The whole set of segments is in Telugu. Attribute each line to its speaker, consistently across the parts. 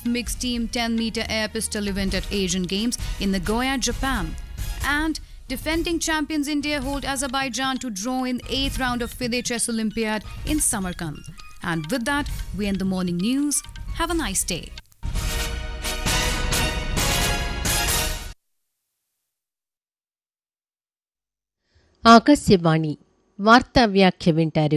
Speaker 1: mixed team 10 meter air pistol event at Asian Games in Nagoya, Japan. And defending champions India hold Azerbaijan to draw in 8th round of FIDE Chess Olympiad in Samarkand. And with that, we end the morning news. Have a nice day.
Speaker 2: Akashvani వార్తా వ్యాఖ్య వింటారు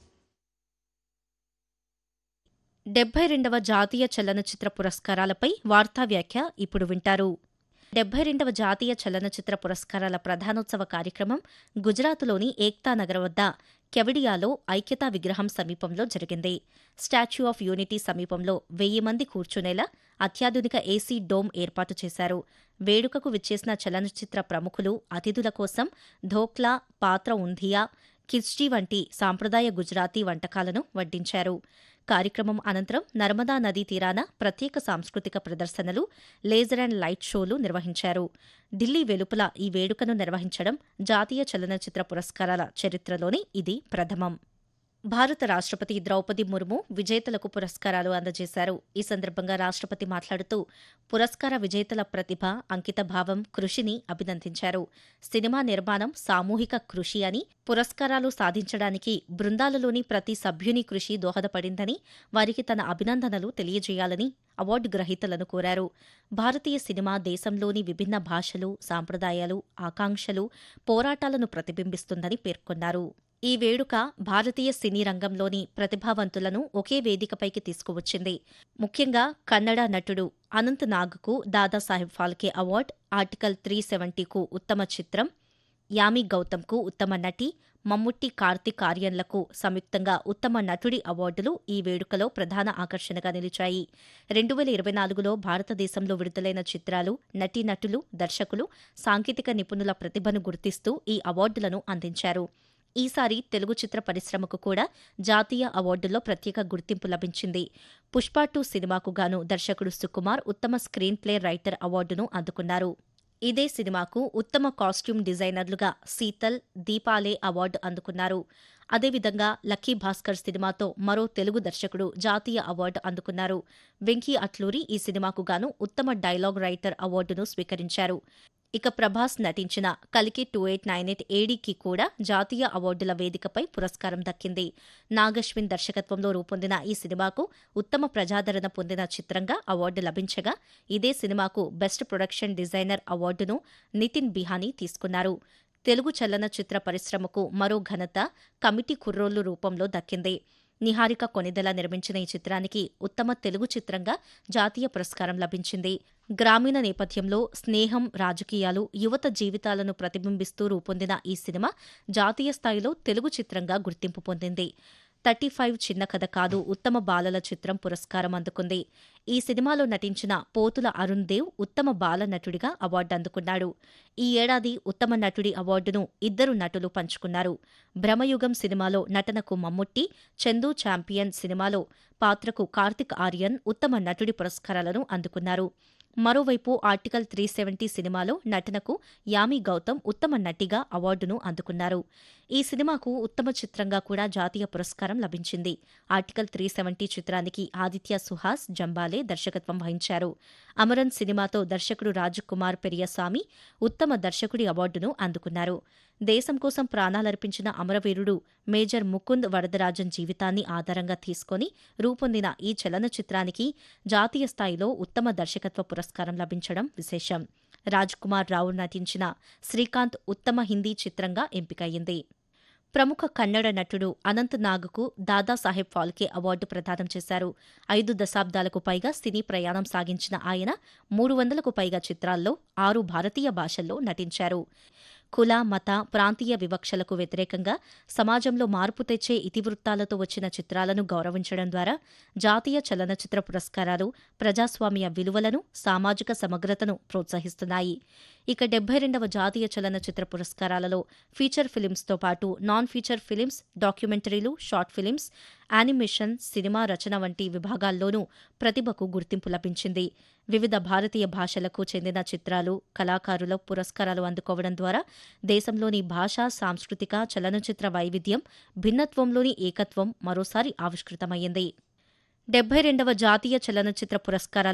Speaker 3: డెబ్బై రెండవ జాతీయ చలనచిత్ర పురస్కారాలపై వార్తా వ్యాఖ్య ఇప్పుడు వింటారు డెబ్బై రెండవ జాతీయ చలనచిత్ర పురస్కారాల ప్రధానోత్సవ కార్యక్రమం గుజరాత్లోని ఏక్తా నగర్ వద్ద కెవడియాలో ఐక్యతా విగ్రహం సమీపంలో జరిగింది స్టాచ్యూ ఆఫ్ యూనిటీ సమీపంలో వెయ్యి మంది కూర్చునేలా అత్యాధునిక ఏసీ డోమ్ ఏర్పాటు చేశారు వేడుకకు విచ్చేసిన చలనచిత్ర ప్రముఖులు అతిథుల కోసం ధోక్లా పాత్ర ఉంధియా కిచ్డీ వంటి సాంప్రదాయ గుజరాతీ వంటకాలను వడ్డించారు కార్యక్రమం అనంతరం నర్మదా నదీ తీరాన ప్రత్యేక సాంస్కృతిక ప్రదర్శనలు లేజర్ అండ్ లైట్ షోలు నిర్వహించారు ఢిల్లీ వెలుపల ఈ వేడుకను నిర్వహించడం జాతీయ చలనచిత్ర పురస్కారాల చరిత్రలోనే ఇది ప్రథమం భారత రాష్ట్రపతి ద్రౌపది ముర్ము విజేతలకు పురస్కారాలు అందజేశారు ఈ సందర్భంగా రాష్ట్రపతి మాట్లాడుతూ పురస్కార విజేతల ప్రతిభ అంకితభావం కృషిని అభినందించారు సినిమా నిర్మాణం సామూహిక కృషి అని పురస్కారాలు సాధించడానికి బృందాలలోని ప్రతి సభ్యుని కృషి దోహదపడిందని వారికి తన అభినందనలు తెలియజేయాలని అవార్డు గ్రహీతలను కోరారు భారతీయ సినిమా దేశంలోని విభిన్న భాషలు సాంప్రదాయాలు ఆకాంక్షలు పోరాటాలను ప్రతిబింబిస్తుందని పేర్కొన్నారు ఈ వేడుక భారతీయ సినీ రంగంలోని ప్రతిభావంతులను ఒకే వేదికపైకి తీసుకువచ్చింది ముఖ్యంగా కన్నడ నటుడు అనంత్ నాగ్కు Dadasaheb Phalke award article three సెవెంటీకు ఉత్తమ చిత్రం యామి గౌతమ్కు ఉత్తమ నటి మమ్ముట్టి కార్తిక్ ఆర్యన్లకు సంయుక్తంగా ఉత్తమ నటుడి అవార్డులు ఈ వేడుకలో ప్రధాన ఆకర్షణగా నిలిచాయి రెండు వేల ఇరవై నాలుగులో భారతదేశంలో విడుదలైన చిత్రాలు నటీనటులు దర్శకులు సాంకేతిక నిపుణుల ప్రతిభను గుర్తిస్తూ ఈ అవార్డులను అందించారు ఈసారి తెలుగు చిత్ర పరిశ్రమకు కూడా జాతీయ అవార్డుల్లో ప్రత్యేక గుర్తింపు లభించింది పుష్ప టూ సినిమాకు గాను దర్శకుడు సుకుమార్ ఉత్తమ స్క్రీన్ ప్లే రైటర్ అవార్డును అందుకున్నారు ఇదే సినిమాకు ఉత్తమ కాస్ట్యూమ్ డిజైనర్లుగా శీతల్ దీపాలే అవార్డు అందుకున్నారు అదేవిధంగా లక్కీ భాస్కర్ సినిమాతో మరో తెలుగు దర్శకుడు జాతీయ అవార్డు అందుకున్నారు వెంకీ అట్లూరి ఈ సినిమాకు గాను ఉత్తమ డైలాగ్ రైటర్ అవార్డును స్వీకరించారు ఇక ప్రభాస్ నటించిన కలికి టూ ఎయిట్ నైన్ ఎయిట్ ఏడీకి కూడా జాతీయ అవార్డుల వేదికపై పురస్కారం దక్కింది నాగశ్విన్ దర్శకత్వంలో రూపొందిన ఈ సినిమాకు ఉత్తమ ప్రజాదరణ పొందిన చిత్రంగా అవార్డు లభించగా ఇదే సినిమాకు బెస్ట్ ప్రొడక్షన్ డిజైనర్ అవార్డును నితిన్ బిహానీ తీసుకున్నారు తెలుగు చలనచిత్ర పరిశ్రమకు మరో ఘనత కమిటీ కుర్రోళ్లు రూపంలో దక్కింది నిహారిక కొనిదెల నిర్మించిన ఈ చిత్రానికి ఉత్తమ తెలుగు చిత్రంగా జాతీయ పురస్కారం లభించింది గ్రామీణ నేపథ్యంలో స్నేహం రాజకీయాలు యువత జీవితాలను ప్రతిబింబిస్తూ రూపొందిన ఈ సినిమా జాతీయ స్థాయిలో తెలుగు చిత్రంగా గుర్తింపు పొందింది థర్టీ ఫైవ్ చిన్న కథ కాదు ఉత్తమ బాలల చిత్రం పురస్కారం అందుకుంది ఈ సినిమాలో నటించిన పోతుల అరుణ్ దేవ్ ఉత్తమ బాల నటుడిగా అవార్డు అందుకున్నాడు ఈ ఏడాది ఉత్తమ నటుడి అవార్డును ఇద్దరు నటులు పంచుకున్నారు భ్రమయుగం సినిమాలో నటనకు మమ్ముట్టి చందు ఛాంపియన్ సినిమాలో పాత్రకు కార్తిక్ ఆర్యన్ ఉత్తమ నటుడి పురస్కారాలను అందుకున్నారు మరోవైపు ఆర్టికల్ త్రీ సెవెంటీ సినిమాలో నటనకు యామి గౌతమ్ ఉత్తమ నటిగా అవార్డును అందుకున్నారు ఈ సినిమాకు ఉత్తమ చిత్రంగా కూడా జాతీయ పురస్కారం లభించింది ఆర్టికల్ త్రీ సెవెంటీ చిత్రానికి ఆదిత్య సుహాస్ జంబాలే దర్శకత్వం వహించారు అమరన్ సినిమాతో దర్శకుడు రాజకుమార్ పెరియస్వామి ఉత్తమ దర్శకుడి అవార్డును అందుకున్నారు దేశం కోసం ప్రాణాలర్పించిన అమరవీరుడు మేజర్ ముకుంద్ వరదరాజన్ జీవితాన్ని ఆధారంగా తీసుకొని రూపొందిన ఈ చలనచిత్రానికి జాతీయ స్థాయిలో ఉత్తమ దర్శకత్వ పురస్కారం లభించడం విశేషం రాజ్ కుమార్ రావు నటించిన శ్రీకాంత్ ఉత్తమ హిందీ చిత్రంగా ఎంపికయ్యింది ప్రముఖ కన్నడ నటుడు అనంత్ నాగ్కు దాదాసాహెబ్ ఫాల్కే అవార్డు ప్రదానం చేశారు ఐదు దశాబ్దాలకు పైగా సినీ ప్రయాణం సాగించిన ఆయన మూడు వందలకు పైగా చిత్రాల్లో ఆరు భారతీయ భాషల్లో నటించారు కుల మత ప్రాంతీయ వివక్షలకు వ్యతిరేకంగా సమాజంలో మార్పు తెచ్చే ఇతివృత్తాలతో వచ్చిన చిత్రాలను గౌరవించడం ద్వారా జాతీయ చలనచిత్ర పురస్కారాలు ప్రజాస్వామ్య విలువలను సామాజిక సమగ్రతను ప్రోత్సహిస్తున్నాయి ఇక డెబ్బై రెండవ జాతీయ చలనచిత్ర పురస్కారాలలో ఫీచర్ ఫిలిమ్స్తో పాటు non feature films documentaries short films animation cinema రచన వంటి విభాగాల్లోనూ ప్రతిభకు గుర్తింపు లభించింది వివిధ భారతీయ భాషలకు చెందిన చిత్రాలు కళాకారుల పురస్కారాలు అందుకోవడం ద్వారా దేశంలోని భాషా సాంస్కృతిక చలనచిత్ర వైవిధ్యం భిన్నత్వంలోని ఏకత్వం మరోసారి ఆవిష్కృతమయ్యింది డెబ్బై రెండవ జాతీయ చలనచిత్ర పురస్కారాల